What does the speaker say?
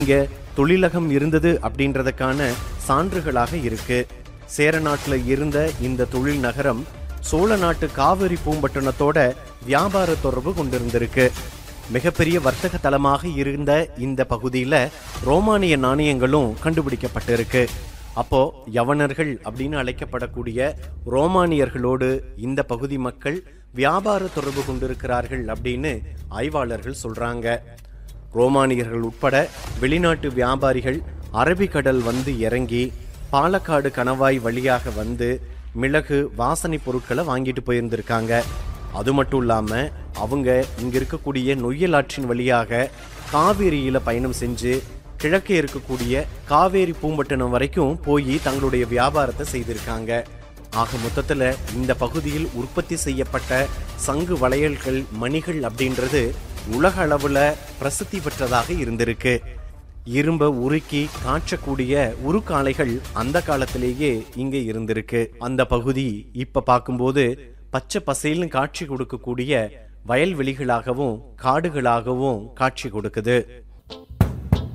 இங்க தொழிலகம் இருந்தது அப்படின்றதுக்கான சான்றுகளாக இருக்கு சேர நாட்டுல இருந்த இந்த தொழில் நகரம் சோழ நாட்டு காவிரி பூம்பட்டினத்தோட வியாபார தொடர்பு கொண்டிருந்திருக்கு மிகப்பெரிய வர்த்தக தலமாக இருந்த இந்த பகுதியில ரோமானிய நாணயங்களும் கண்டுபிடிக்கப்பட்டிருக்கு அப்போ யவனர்கள் அப்படின்னு அழைக்கப்படக்கூடிய ரோமானியர்களோடு இந்த பகுதி மக்கள் வியாபார தொடர்பு கொண்டிருக்கிறார்கள் அப்படின்னு ஆய்வாளர்கள் சொல்றாங்க ரோமானியர்கள் உட்பட வெளிநாட்டு வியாபாரிகள் அரபிக்கடல் வந்து இறங்கி பாலக்காடு கணவாய் வழியாக வந்து மிளகு வாசனை பொருட்களை வாங்கிட்டு போயிருந்திருக்காங்க அது மட்டும் இல்லாம அவங்க இங்க இருக்கக்கூடிய நொய்யல் ஆற்றின் வழியாக காவேரியில பயணம் செஞ்சு கிழக்கே இருக்கக்கூடிய காவேரி பூம்பட்டினம் வரைக்கும் போய் தங்களுடைய வியாபாரத்தை செய்திருக்காங்க ஆக மொத்தத்துல இந்த பகுதியில் உற்பத்தி செய்யப்பட்ட சங்கு வளையல்கள் மணிகள் அப்படின்றது உலக அளவுல பிரசித்தி பெற்றதாக இருந்திருக்கு இரும்ப உருக்கி காய்ச்சக்கூடிய உருக்காலைகள் அந்த காலத்திலேயே இங்க இருந்திருக்கு அந்த பகுதி இப்ப பார்க்கும்போது பச்சை பசேல்னு காட்சி கொடுக்கக்கூடிய வயல்வெளிகளாகவும் காடுகளாகவும் காட்சி கொடுக்குது